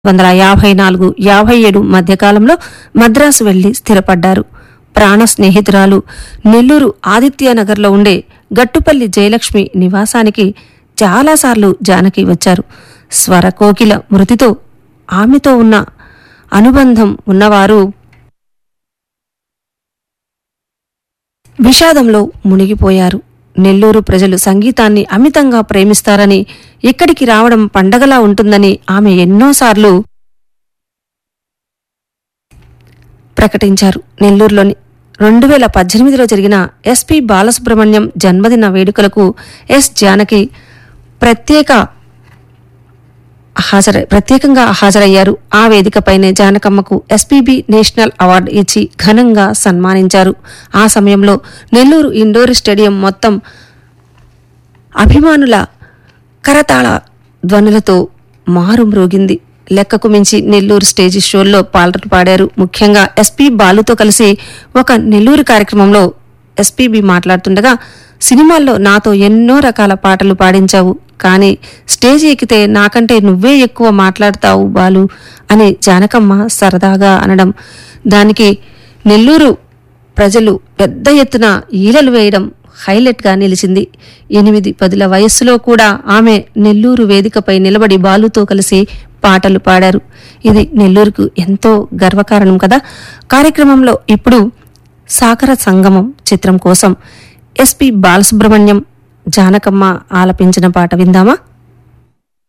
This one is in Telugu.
వందల యాభై నాలుగు యాభై ఏడు మధ్యకాలంలో మద్రాసు వెళ్లి స్థిరపడ్డారు ప్రాణ స్నేహితురాలు నెల్లూరు ఆదిత్యనగర్లో ఉండే గట్టుపల్లి జయలక్ష్మి నివాసానికి చాలాసార్లు జానకి వచ్చారు స్వర కోకిల మృతితో ఆమెతో ఉన్న అనుబంధం ఉన్నవారు విషాదంలో మునిగిపోయారు నెల్లూరు ప్రజలు సంగీతాన్ని అమితంగా ప్రేమిస్తారని ఇక్కడికి రావడం పండగలా ఉంటుందని ఆమె ఎన్నోసార్లు ప్రకటించారు నెల్లూరులోని రెండు వేల పద్దెనిమిదిలో జరిగిన ఎస్పి బాలసుబ్రహ్మణ్యం జన్మదిన వేడుకలకు ఎస్ జానకి ప్రత్యేక హాజరై ప్రత్యేకంగా హాజరయ్యారు ఆ వేదికపైనే జానకమ్మకు ఎస్పీబీ నేషనల్ అవార్డు ఇచ్చి ఘనంగా సన్మానించారు ఆ సమయంలో నెల్లూరు ఇండోర్ స్టేడియం మొత్తం అభిమానుల కరతాళ ధ్వనులతో మారుమ్రోగింది లెక్కకు మించి నెల్లూరు స్టేజ్ షోల్లో పాటలు పాడారు ముఖ్యంగా ఎస్పీ బాలుతో కలిసి ఒక నెల్లూరు కార్యక్రమంలో ఎస్పీబీ మాట్లాడుతుండగా సినిమాల్లో నాతో ఎన్నో రకాల పాటలు పాడించావు కానీ స్టేజ్ ఎక్కితే నాకంటే నువ్వే ఎక్కువ మాట్లాడతావు బాలు అని జానకమ్మ సరదాగా అనడం దానికి నెల్లూరు ప్రజలు పెద్ద ఎత్తున ఈలలు వేయడం హైలైట్గా నిలిచింది ఎనిమిది పదుల వయస్సులో కూడా ఆమె నెల్లూరు వేదికపై నిలబడి బాలుతో కలిసి పాటలు పాడారు ఇది నెల్లూరుకు ఎంతో గర్వకారణం కదా కార్యక్రమంలో ఇప్పుడు సాగర సంగమం చిత్రం కోసం ఎస్పి బాలసుబ్రహ్మణ్యం జానకమ్మ ఆలపించిన పాట విందామా